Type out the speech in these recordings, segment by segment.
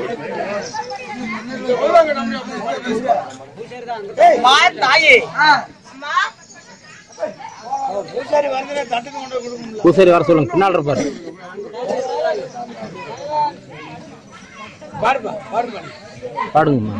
மா தாயே பூசாரி வர சொல்லுங்க பின்னால் இருப்பாரு பாடுங்கம்மா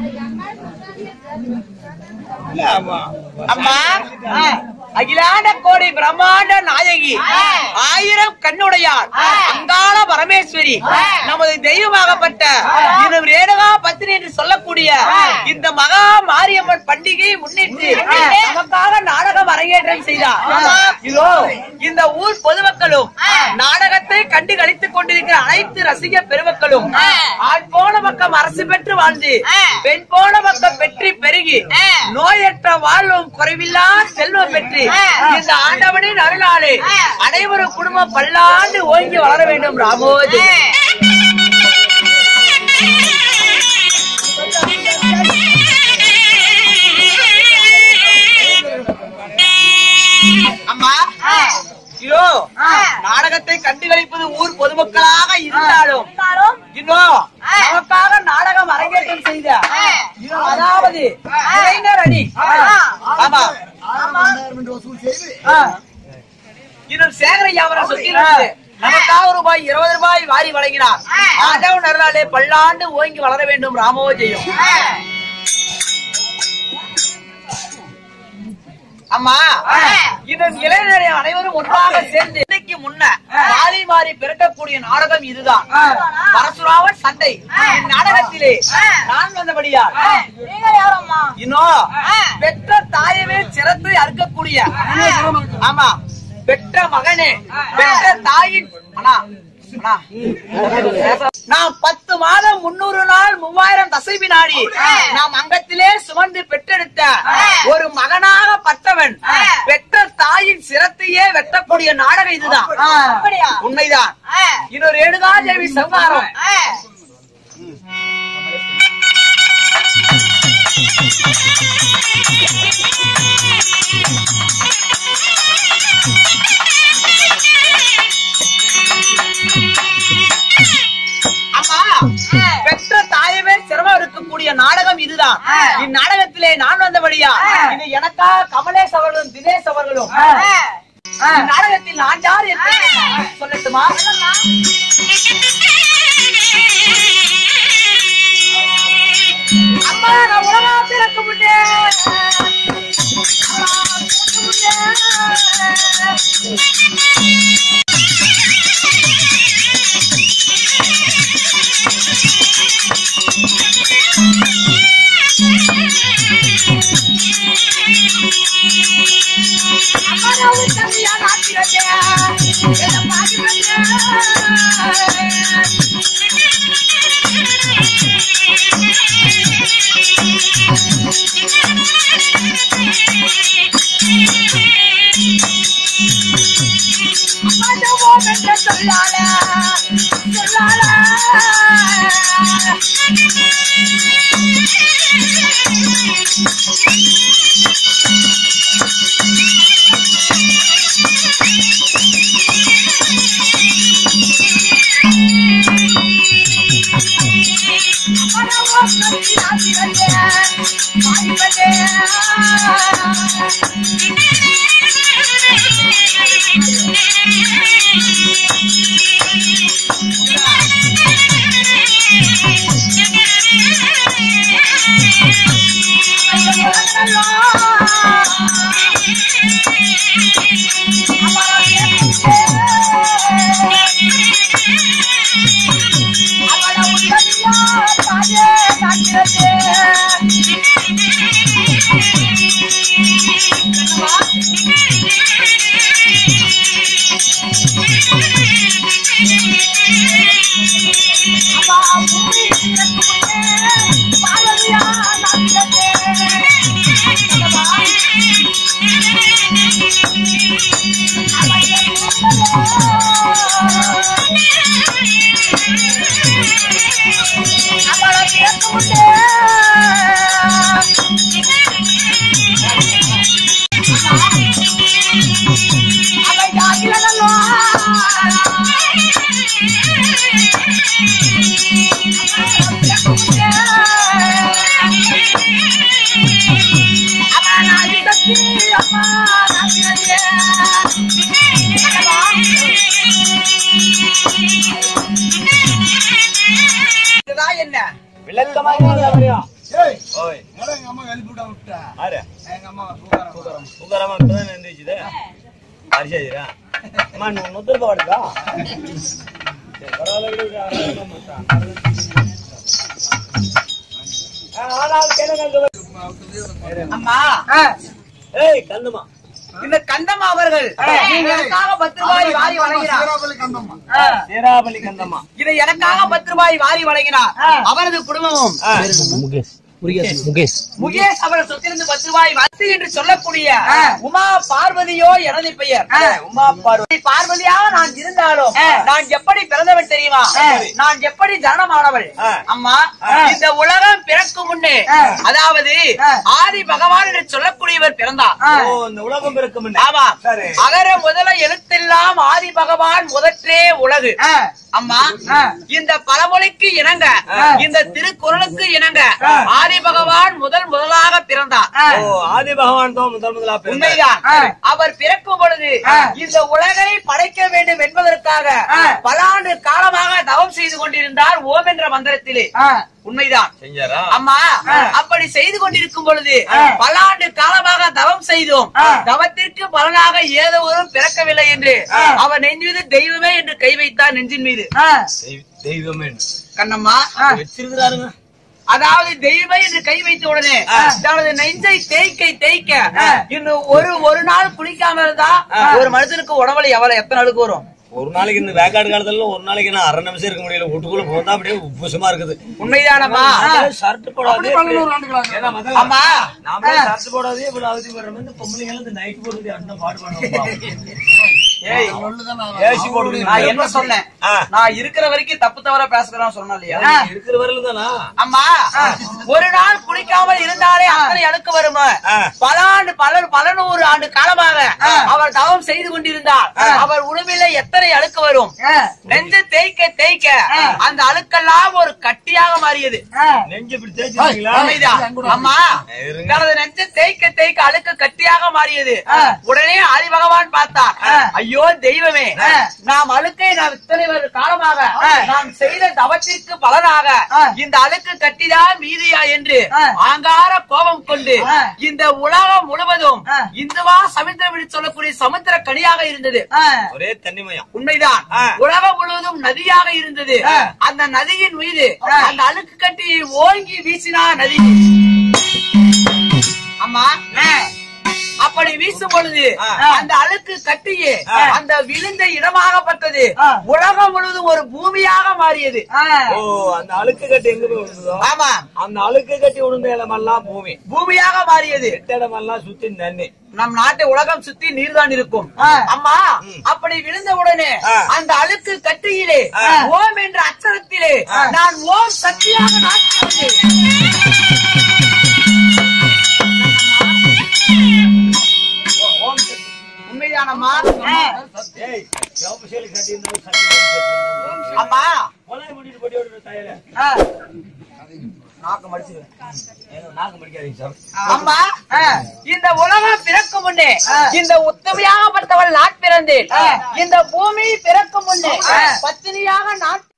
அம்மா அகிலாண்ட கோடி பிரம்மாண்ட நாயகி ஆயிரம் கண்ணுடையார் அங்காள பரமேஸ்வரி நமது தெய்வமாகப்பட்ட இது ரேணுகா பத்தினி என்று சொல்லக்கூடிய இந்த மகா மாரியம்மன் பண்டிகையை முன்னிட்டு நமக்காக நாடகம் அரங்கேற்றம் செய்தார் இதோ இந்த ஊர் பொதுமக்களும் நாடகத்தை கண்டு களித்துக் கொண்டிருக்கிற அனைத்து ரசிக பெருமக்களும் ஆண் போன பக்கம் அரசு பெற்று வாழ்ந்து பெண் போன பக்கம் பெற்றி பெருகி நோயற்ற வாழ்வும் குறைவில்லா செல்வம் பெற்று இந்த ஆண்டவனின் அருளாலே அனைவரும் குடும்பம் பல்லாண்டு ஓங்கி வளர வேண்டும் ராமோஜி அம்மா இதோ நாடகத்தை கண்டுகளிப்பது ஊர் பொதுமக்களாக இருந்தாலும் இன்னும் நமக்காக நாடகம் அரங்கேற்றம் செய்த இதோ அதாவது இளைஞர் அணி ஆமா ஆ. இன்னும் சேகரையா அவரை சுற்றிலிருந்து நமக்காக ரூபாய் இருபது ரூபாய் வாரி வழங்கினார் ஆதவ நல்லாலே பல்லாண்டு ஓங்கி வளர வேண்டும் ராமோ ஜெயம் அம்மா இதன் இளைஞரை அனைவரும் ஒன்றாக சேர்ந்து இன்னைக்கு முன்ன மாறி மாறி பிறக்கக்கூடிய நாடகம் இதுதான் பரசுராமன் சண்டை இந்நாடகத்திலே நான் வந்தபடியா இன்னும் பெற்ற தாயவே சிறந்து அறுக்கக்கூடிய ஆமா பெற்ற மகனே பெற்ற தாயின் அண்ணா அண்ணா, நாம் பத்து மாதம் முன்னூறு நாள் மூவாயிரம் தசை வினாடி நாம் அங்கத்திலே சுமந்து பெற்றெடுத்த ஒரு மகனாக பட்டவன் பெற்ற தாயின் சிரத்தையே வெட்டக்கூடிய நாடகம் இதுதான் உண்மைதான் இன்னொரு ரேணுகா தேவி சங்காரம் அம்மா பெற்ற தாயவே சிரமம் இருக்கக்கூடிய நாடகம் இதுதான் இந்நாடகத்திலே நான் வந்தபடியா இது எனக்கா கமலேஷ் அவர்களும் தினேஷ் அவர்களும் நாடகத்தில் நான் யார் என்று சொல்லட்டுமா அம்மா நான் உலகா பிறக்க முன்னே அம்மா, பிறக்க முன்னே. அம்மாவும் தம்பியா நாட்டிலே என்ன சொல்லால சொல்லால அவளை கேட்க விளக்கமா வரையும் ஓய் என்னடா எங்க அம்மா எழுப்பி விட்டா விட்டா ஆறு எங்க அம்மா சூப்பரா உட்காராம இப்பதான் எழுந்திரிச்சுது அரிசாதிரா அம்மா நீ நூத்தி ரூபாய் வாடுதா சரி, பரவாயில்ல விடு, விடு, அரை மச்சான். ஆ, ஆனால் கேளுங்க, அங்க வை. அம்மா ஏய் கந்தம்மா இந்த கந்தம்மா அவர்கள் நீங்க எனக்காக பத்து ரூபாய் வாரி வழங்கினார் சீராப்பள்ளி கந்தம்மா சீராபலி கந்தம்மா இதை எனக்காக பத்து ரூபாய் வாரி வழங்கினார் அவரது குடும்பமும் ஆ, முகேஷ் முகேஷ் முகேஷ் முகேஷ் அவர் சொத்திலிருந்து பத்து ரூபாய் வத்து என்று சொல்லக்கூடிய உமா பார்வதியோ எனது பெயர் உமா பார்வதி பார்வதியாக நான் இருந்தாலும் நான் எப்படி பிறந்தவன் தெரியுமா நான் எப்படி ஜனனமானவள் ஆ. அம்மா இந்த உலகம் பிறக்கும் முன்னே அதாவது ஆதி பகவான் என்று சொல்லக்கூடியவர் பிறந்தார் ஓ இந்த உலகம் பிறக்கும் முன்னே. ஆமா சரி அகர முதல எழுத்தெல்லாம் ஆதி பகவான் முதற்றே உலகு அம்மா இந்த பழமொழிக்கு இணங்க இந்த திருக்குறளுக்கு இணங்க ஆதி பகவான் முதல் முதலாக பிறந்தார் ஓ ஆதி பகவான் தான் முதல் முதலா பிறந்தார். உண்மைதான் அவர் பிறக்கும் பொழுது இந்த உலகை படைக்க வேண்டும் என்பதற்காக பல ஆண்டு காலமாக தவம் செய்து கொண்டிருந்தார் ஓம் என்ற மந்திரத்திலே உண்மைதான் செஞ்சாரா அம்மா அப்படி செய்து கொண்டிருக்கும் பொழுது பல ஆண்டு காலமாக தவம் செய்தோம் தவத்திற்கு பலனாக ஏதோ ஒரு பிறக்கவில்லை என்று அவர் நெஞ்சு தெய்வமே என்று கை வைத்தார் நெஞ்சின் மீது தெய்வ- தெய்வமே கண்ணம்மா வச்சிருக்கிறாருங்க அதாவது தெய்வமே என்று கை வைத்த உடனே தனது நெஞ்சை தேய்க்க தேய்க்க இன்னும் ஒரு ஒரு நாள் குளிக்காம இருந்தா ஒரு மனுஷனுக்கு உடம்புல எவ்வளவு எத்தனை அழுக்கு வரும் ஒரு நாளைக்கு இந்த வேக்காடு காலத்துல ஒரு நாளைக்கு நான் அரை நிமிஷம் இருக்க முடியல வீட்டுக்குள்ள போனா அப்படியே உப்புசமா இருக்குது உண்மைதானம்மா ஷர்ட் போடாது பதினோரு ஆண்டுகளாக ஏன்னா முதல்ல ஆமா நாமளே ஷர்ட் போடாதே இவ்வளவு அவதி வர்ற வந்து பொம்பளைங்க இந்த நைட் போடுறது அண்ணன் பாடு பண்ணுவோம் ஏய் ஏசி போடுறது நான் என்ன சொன்னேன் ஆ. நான் இருக்கிற வரைக்கும் தப்பு தவறா பேசுறேன் சொன்னேன் இல்லையா இருக்கிற வரல தானா அம்மா ஒரு நாள் குளிக்காமல் இருந்தாலே அத்தனை அழுக்கு வருமா ஆ. பல ஆண்டு பல பல நூறு ஆண்டு காலமாக அவர் தவம் செய்து கொண்டிருந்தார் அவர் உடம்பில எத்தனை அழுக்கு வரும் நெஞ்சு தேய்க்க தேய்க்க அந்த அழுக்கெல்லாம் ஒரு கட்டியாக மாறியது நெஞ்சு இப்படி தேய்ச்சிருக்கீங்களா உண்மைதான். அம்மா இருங்க. தனது நெஞ்சு தேய்க்க தேய்க்க அழுக்கு கட்டியாக மாறியது உடனே ஆதி பகவான் பார்த்தார் ஐயோ தெய்வமே நாம் அழுக்கை நாம் இத்தனை வருட காலமாக நாம் செய்த தவத்திற்கு பலனாக இந்த அழுக்கு கட்டிதான் மீதியா என்று ஆங்கார கோபம் கொண்டு இந்த உலகம் முழுவதும் இந்துவா சமுத்திரம் என்று சொல்லக்கூடிய சமுத்திர கனியாக இருந்தது ஒரே தண்ணிமயம் உண்மைதான் ஆ. உலகம் முழுவதும் நதியாக இருந்தது அந்த நதியின் மீது அந்த அழுக்கு கட்டி ஓங்கி வீசினா நதி அம்மா அப்படி வீசும் பொழுது அந்த அழுக்கு கட்டியே அந்த விழுந்த இடமாகப்பட்டது உலகம் முழுவதும் ஒரு பூமியாக மாறியது ஓ அந்த அழுக்கு கட்டி எங்க போய் விழுந்ததோ ஆமா அந்த அழுக்கு கட்டி விழுந்த இடமெல்லாம் பூமி பூமியாக மாறியது எட்ட இடமெல்லாம் சுத்தி தண்ணி நம் நாட்டு உலகம் சுத்தி நீர்தான் இருக்கும் அம்மா அப்படி விழுந்த உடனே ஆ. அந்த அழுக்கு கட்டியிலே ஓம் என்ற அச்சரத்திலே நான் ஓம் சக்தியாக நாட்டுகிறேன் உண்மைதானம்மா ஏய் சிவப்பு சேலை கட்டி இருந்தாலும் சட்டி கட்டி அம்மா கொலை முடிட்டு போட்டி விடுற தாயில ஆ. நாக்கு மடிச்சிருவேன் ஏங்க நாக்கு மடிக்காதீங்க சார் அம்மா இந்த உலகம் பிறக்கும் முன்னே இந்த உத்தமையாகப்பட்டவள் நான் பிறந்தேன் இந்த பூமி பிறக்கும் முன்னே பத்தினியாக நான்